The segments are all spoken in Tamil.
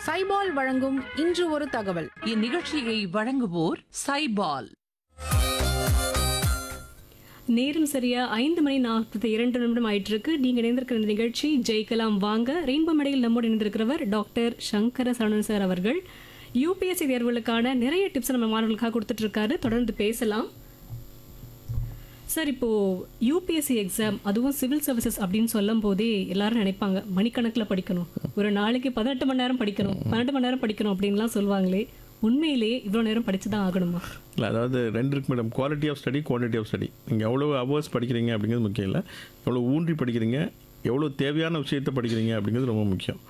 சைபால் வழங்கும் இன்று ஒரு தகவல் இந்நிகழ்ச்சியை வழங்குவோர் சைபால் நேரம் சரியா ஐந்து மணி நாற்பத்தி இரண்டு நிமிடம் ஆயிட்டு இருக்கு நீங்க இணைந்திருக்கிற இந்த நிகழ்ச்சி ஜெயிக்கலாம் வாங்க ரெயின்போ மேடையில் நம்மோடு இணைந்திருக்கிறவர் டாக்டர் சங்கர சரவணன் சார் அவர்கள் யூபிஎஸ்சி தேர்வுகளுக்கான நிறைய டிப்ஸ் நம்ம மாணவர்களுக்காக கொடுத்துட்டு இருக்காரு தொடர்ந்து பேசலாம் சார் இப்போ யூபிஎஸ்சி எக்ஸாம் அதுவும் சிவில் சர்வீசஸ் அப்படின்னு சொல்லும் போதே எல்லாரும் நினைப்பாங்க மணிக்கணக்கில் படிக்கணும் ஒரு நாளைக்கு பதினெட்டு மணி நேரம் படிக்கணும் பன்னெண்டு மணி நேரம் படிக்கணும் அப்படின்லாம் சொல்லுவாங்களே உண்மையிலேயே இவ்வளோ நேரம் படிச்சு தான் ஆகணுமா இல்லை அதாவது ரெண்டு இருக்கு madam quality of study quantity of study நீங்கள் எவ்வளோ ஹவர்ஸ் படிக்கிறீங்க அப்படிங்கிறது முக்கியம் இல்லை எவ்வளோ ஊன்றி படிக்கிறீங்க எவ்வளோ தேவையான விஷயத்தை படிக்கிறீங்க அப்படிங்கிறது ரொம்ப முக்கியம்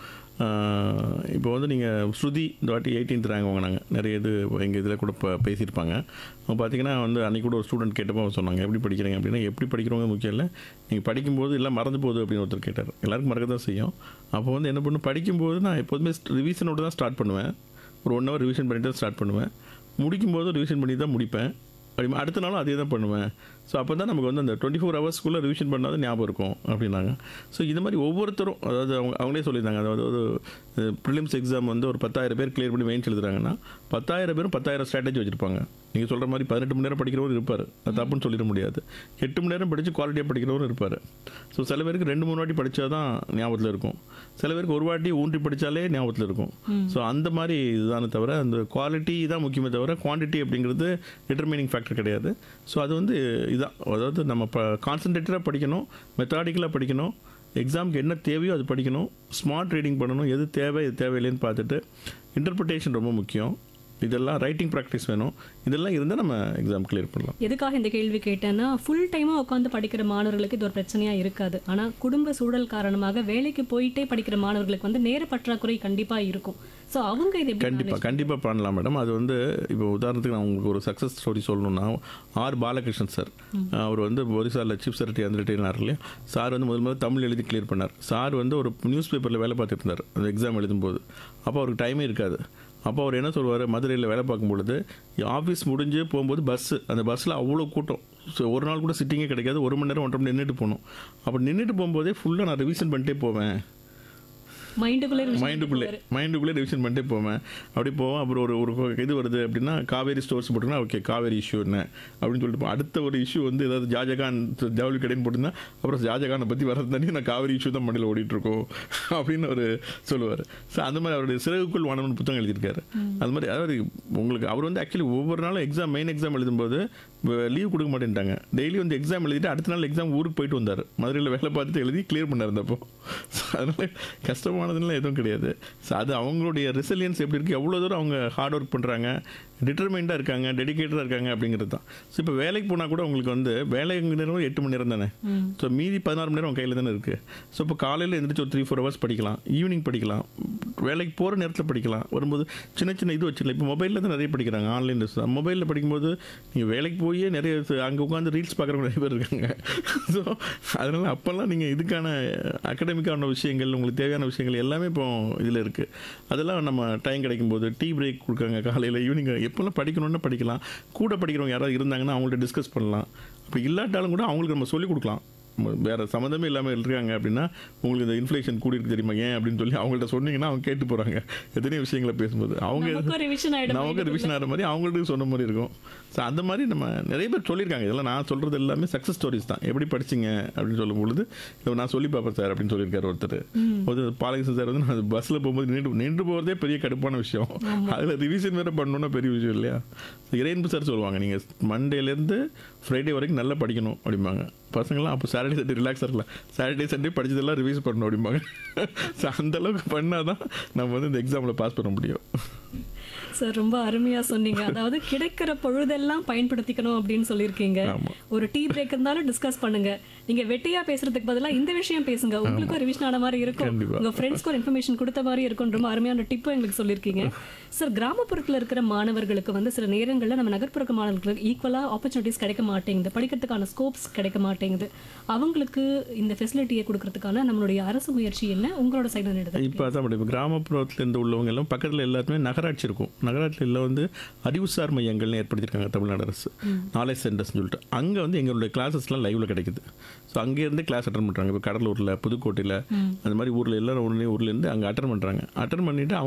ஆஹ் இப்போ வந்து நீங்கள் ஸ்ருதி இந்த வாட்டி எயிட்டீன்த் ரேங்க் வாங்கினாங்க நிறைய இது எங்கள் இதில் கூட இப்போ பேசியிருப்பாங்க அவங்க பார்த்தீங்கன்னா வந்து அன்றைக்கி கூட ஒரு ஸ்டூடெண்ட் கேட்டப்போ அவங்க சொன்னாங்க எப்படி படிக்கிறீங்க அப்படின்னா எப்படி படிக்கிறவங்க முக்கியம் இல்லை நீங்கள் படிக்கும்போது எல்லாம் மறந்து போகுது அப்படின்னு ஒருத்தர் கேட்டார் எல்லாருக்கும் மறக்க தான் செய்யும் அப்போ வந்து என்ன பண்ணு படிக்கும்போது நான் எப்போதுமே ரிவிஷனோட தான் ஸ்டார்ட் பண்ணுவேன் ஒரு ஒன் ஹவர் ரிவிஷன் பண்ணிட்டு தான் ஸ்டார்ட் பண்ணுவேன் முடிக்கும்போது ரிவிஷன் பண்ணி தான் முடிப்பேன் அப்படி அடுத்த நாளும் அதே தான் பண்ணுவேன் ஸோ அப்போ தான் நமக்கு வந்து அந்த டுவெண்ட்டி ஃபோர் ஹவர்ஸ்க்குள்ளே ரிவிஷன் பண்ணாத ஞாபகம் இருக்கும் அப்படின்னாங்க ஸோ இது மாதிரி ஒவ்வொருத்தரும் அதாவது அவங்க அவங்களே சொல்லியிருந்தாங்க அதாவது ஒரு ப்ரிலிம்ஸ் எக்ஸாம் வந்து ஒரு பத்தாயிரம் பேர் கிளியர் பண்ணி மெயின்ஸ் எழுதுறாங்கன்னா பத்தாயிரம் பேரும் பத்தாயிரம் ஸ்ட்ராட்டஜி வச்சுருப்பாங்க நீங்கள் சொல்கிற மாதிரி பதினெட்டு மணி நேரம் படிக்கிறவரும் இருப்பார் அது தப்புன்னு சொல்லிட முடியாது எட்டு மணி நேரம் படித்து குவாலிட்டியாக படிக்கிறவரும் இருப்பார் ஸோ சில பேருக்கு ரெண்டு மூணு வாட்டி படித்தா தான் ஞாபகத்தில் இருக்கும் சில பேருக்கு ஒரு வாட்டி ஊன்றி படித்தாலே ஞாபகத்தில் இருக்கும் ஸோ அந்த மாதிரி இதுதானே தவிர அந்த குவாலிட்டி தான் முக்கியமே தவிர குவான்டிட்டி அப்படிங்கிறது டிட்டர்மினிங் ஃபேக்டர் கிடையாது ஸோ அது வந்து இதான் அதாவது நம்ம இப்போ கான்சன்ட்ரேட்டடாக படிக்கணும் மெத்தாடிக்கலாக படிக்கணும் எக்ஸாமுக்கு என்ன தேவையோ அது படிக்கணும் ஸ்மார்ட் ரீடிங் பண்ணணும் எது தேவை எது தேவையில்லைன்னு பார்த்துட்டு இன்டர்பிரிட்டேஷன் ரொம்ப முக்கியம் இதெல்லாம் ரைட்டிங் ப்ராக்டிஸ் வேணும் இதெல்லாம் இருந்தால் நம்ம எக்ஸாம் கிளியர் பண்ணலாம் எதுக்காக இந்த கேள்வி கேட்டேன்னா ஃபுல் டைமாக உட்காந்து படிக்கிற மாணவர்களுக்கு இது ஒரு பிரச்சனையாக இருக்காது ஆனால் குடும்ப சூழல் காரணமாக வேலைக்கு போயிட்டே படிக்கிற மாணவர்களுக்கு வந்து நேர பற்றாக்குறை கண்டிப்பாக இருக்கும் ஸோ அவங்க இது எப்படி கண்டிப்பாக கண்டிப்பாக பண்ணலாம் மேடம் அது வந்து இப்போ உதாரணத்துக்கு நான் உங்களுக்கு ஒரு சக்ஸஸ் ஸ்டோரி சொல்லணும்னா ஆர் பாலகிருஷ்ணன் சார் அவர் வந்து ஒரிசாவில் சீஃப் செக்ரட்டரி அந்த ரிட்டைனார் இல்லையா சார் வந்து முதல் முதல்ல தமிழ் எழுதி கிளியர் பண்ணார் சார் வந்து ஒரு நியூஸ் பேப்பரில் வேலை பார்த்துட்டு இருந்தார் அந்த எக்ஸாம் எழுதும்போது அப்போ அவருக்கு டைமே இருக்காது அப்போ அவர் என்ன சொல்வார் மதுரையில் வேலை பார்க்கும் பொழுது ஆஃபீஸ் முடிஞ்சு போகும்போது பஸ்ஸு அந்த பஸ்ஸில் அவ்வளோ கூட்டம் ஸோ ஒரு நாள் கூட சிட்டிங்கே கிடைக்காது ஒரு மணி நேரம் ஒன்றரை மணி நின்றுட்டு போகணும் அப்போ நின்றுட்டு போகும்போதே ஃபுல்லாக நான் ரிவிஷன் பண்ணிட்டே போவேன் மைண்டுக்குள்ளே மைண்டுக்குள்ளே மைண்டுக்குள்ளே ரிவிஷன் பண்ணிட்டே போவேன் அப்படி போவோம் அப்புறம் ஒரு ஒரு இது வருது அப்படின்னா காவேரி ஸ்டோர்ஸ் போட்டுனா ஓகே காவேரி இஷ்யூ என்ன அப்படின்னு சொல்லிட்டு போ- அடுத்த ஒரு இஷ்யூ வந்து ஏதாவது ஜாஜகான் ஜவுளி கடைன்னு போட்டிருந்தா அப்புறம் ஜாஜகானை பற்றி வரது தண்ணி நான் காவேரி இஷ்யூ தான் மண்டியில் ஓடிட்டு இருக்கோம் அப்படின்னு அவர் சொல்லுவார் ஸோ அந்த மாதிரி அவருடைய சிறகுக்குள் வானவன் புத்தகம் எழுதியிருக்காரு அது மாதிரி அதாவது உங்களுக்கு அவர் வந்து ஆக்சுவலி ஒவ்வொரு நாளும் எக்ஸாம் மெயின் எக்ஸாம் எழுதும்போது லீவ் கொடுக்க மாட்டேன்ட்டாங்க டெய்லி வந்து எக்ஸாம் எழுதிட்டு அடுத்த நாள் எக்ஸாம் ஊருக்கு போயிட்டு வந்தார் மதுரையில் வேலை பார்த்துட்டு எழுதி கிளியர் பண்ணார் இருந்தப்போ ஸோ அதனால கஷ்டமானதுலாம் எதுவும் கிடையாது ஸோ அது அவங்களுடைய ரெசிலியன்ஸ் எப்படி இருக்குது எவ்வளோ தூரம் அவங்க ஹார்ட் ஒர்க் பண்ணுறாங்க டிட்டர்மைண்டாக இருக்காங்க டெடிகேட்டடாக இருக்காங்க அப்படிங்கிறது தான் ஸோ இப்போ வேலைக்கு போனால் கூட உங்களுக்கு வந்து வேலை நேரம் எட்டு மணி நேரம் தானே ஸோ மீதி பதினாறு மணி நேரம் கையில் தானே இருக்குது ஸோ இப்போ காலையில் எழுந்திரிச்சு ஒரு த்ரீ ஃபோர் ஹவர்ஸ் படிக்கலாம் ஈவினிங் படிக்கலாம் வேலைக்கு போகிற நேரத்தில் படிக்கலாம் வரும்போது சின்ன சின்ன இது வச்சுக்கலாம் இப்போ மொபைலில் தான் நிறைய படிக்கிறாங்க ஆன்லைன் மொபைலில் படிக்கும்போது நீங்கள் வேலைக்கு போய் நிறைய அங்கே உட்காந்து ரீல்ஸ் பார்க்குறவங்க நிறைய பேர் இருக்காங்க ஸோ அதனால் அப்போல்லாம் நீங்கள் இதுக்கான அகடமிக்கான விஷயங்கள் உங்களுக்கு தேவையான விஷயங்கள் எல்லாமே இப்போ இதில் இருக்குது அதெல்லாம் நம்ம டைம் கிடைக்கும்போது டீ பிரேக் கொடுக்காங்க காலையில் ஈவினிங் எப்போல்லாம் படிக்கணும்னா படிக்கலாம் கூட படிக்கிறவங்க யாராவது இருந்தாங்கன்னா அவங்கள்ட்ட டிஸ்கஸ் பண்ணலாம் அப்படி இல்லாட்டாலும் கூட அவங்களுக்கு நம்ம சொல்லிக் கொடுக்கலாம் ம- வேற சம்மந்தமே இல்லாமல் இருக்காங்க அப்படின்னா உங்களுக்கு இந்த இன்ஃப்ளேஷன் கூடியிருக்கு தெரியுமா ஏன் அப்படின்னு சொல்லி அவங்கள்ட்ட சொன்னீங்கன்னா அவங்க கேட்டு போகிறாங்க எத்தனையோ விஷயங்களை பேசும்போது அவங்க நமக்கும் ரிவிஷன் ஆயிடும் நமக்கு ரிவிஷன் ஆகிற மாதிரி அவங்களுக்கு சொன்ன மாதிரி இருக்கும் ஸோ அந்த மாதிரி நம்ம நிறைய பேர் சொல்லியிருக்காங்க இதெல்லாம் நான் சொல்கிறது எல்லாமே சக்ஸஸ் ஸ்டோரிஸ் தான் எப்படி படிச்சீங்க அப்படின்னு சொல்லும் பொழுது இதை நான் சொல்லி பார்ப்பேன் சார் அப்படின்னு சொல்லியிருக்காரு ஒருத்தர் ஒரு பாலகிருஷ்ணன் சார் வந்து நான் பஸ்ஸில் போகும்போது நின்று நின்று போகிறதே பெரிய கடுப்பான விஷயம் அதில் ரிவிஷன் வேறு பண்ணணும்னா பெரிய விஷயம் இல்லையா இறையன்பு சார் சொல்லுவாங்க நீங்கள் மண்டேலேருந்து ஃப்ரைடே வரைக்கும் நல்லா படிக்கணும் அப்படிம்பாங்க பசங்களாம் அப்போ சாட்டர்டே சண்டே ரிலாக்ஸாக இருக்கலாம் சாட்டர்டே சண்டே படிச்சதெல்லாம் ரிவைஸ் பண்ணணும் அப்படிம்பாங்க ஸோ அந்த அளவுக்கு பண்ணால் தான் நம்ம வந்து இந்த எக்ஸாமில் பாஸ் பண்ண முடியும் சார் ரொம்ப அருமையா சொன்னீங்க அதாவது கிடைக்கிற பொழுதெல்லாம் பயன்படுத்திக்கணும் அப்படின்னு சொல்லியிருக்கீங்க ஆமா. ஒரு டீ பிரேக் இருந்தாலும் டிஸ்கஸ் பண்ணுங்க நீங்க வெட்டியா பேசுறதுக்கு பதிலா இந்த விஷயம் பேசுங்க உங்களுக்கும் ரிவிஷன் ஆன மாதிரி இருக்கும் கண்டிப்பா. உங்க ஃப்ரெண்ட்ஸ்க்கு ஒரு இன்ஃபர்மேஷன் கொடுத்த மாதிரி இருக்கும் ரொம்ப அருமையான டிப்பும் எங்களுக்கு சொல்லியிருக்கீங்க சார் கிராமப்புறத்துல இருக்கிற மாணவர்களுக்கு வந்து சில நேரங்கள்ல நம்ம நகர்ப்புற மாணவர்களுக்கு ஈக்குவலா ஆப்பர்ச்சுனிட்டிஸ் கிடைக்க மாட்டேங்குது படிக்கிறதுக்கான ஸ்கோப்ஸ் கிடைக்க மாட்டேங்குது அவங்களுக்கு இந்த ஃபெசிலிட்டியை கொடுக்கறதுக்கான நம்மளுடைய அரசு முயற்சி என்ன உங்களோட சைடு எடுத்து இப்போ அதான் மேடம் இப்போ கிராமப்புறத்துலேருந்து உள்ளவங்க எல்லாம் பக்கத்தில் எல்லாத்துமே நகராட்சி இருக்கும் நகராட்சியில் எல்லாம் வந்து அறிவுசார் மையங்கள்னு ஏற்படுத்தியிருக்காங்க தமிழ்நாடு அரசு நாலேஜ் சென்டர்ஸ்னு சொல்லிட்டு அங்கே வந்து எங்களுடைய கிளாஸஸ்லாம் லைவில் கிடைக்குது ஸோ அங்கேருந்து கிளாஸ் அட்டன் பண்ணுறாங்க இப்போ கடலூரில் புதுக்கோட்டையில் அந்த மாதிரி ஊரில் எல்லாரும் ஊர்லேயும் ஊர்லேருந்து அங்கே அட்டன் பண்ணுறாங்க அட்டன் பண்ணிவிட்டு அவங்க